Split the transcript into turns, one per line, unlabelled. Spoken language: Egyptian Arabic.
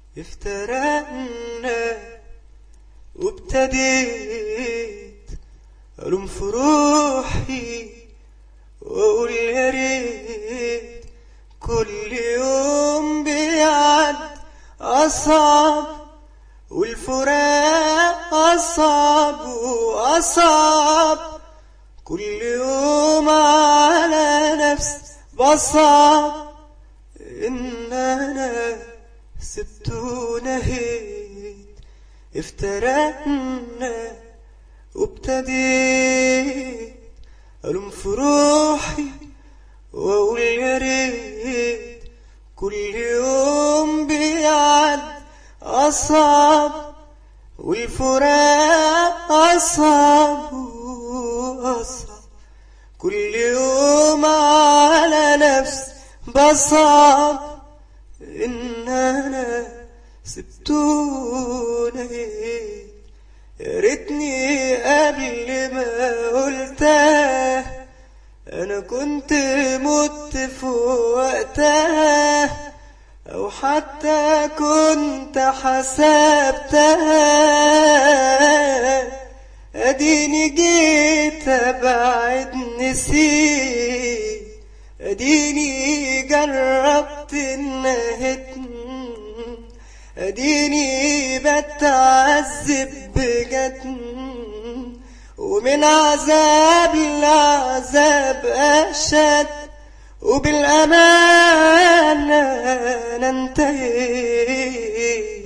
افترقنا وابتديت ألوم في روحي وأقول يا ريت كل يوم بيعد أصعب والفراق أصعب وأصعب كل يوم على نفس بصعب إن أنا سبت ونهيت افترقنا وابتديت ألوم في روحي وأقول يا ريت كل يوم بيعد أصعب والفراق أصعب وأصعب كل يوم على نفس بصعب إن أنا سبتوني يا ريتني قبل ما قلتها أنا كنت مت في وقتها أو حتى كنت حسبتها أديني جيت أبعد نسيت أديني جربت إنها أديني بتعذب بجد ومن عذاب لعذاب أشد وبالأمانة أنا انتهيت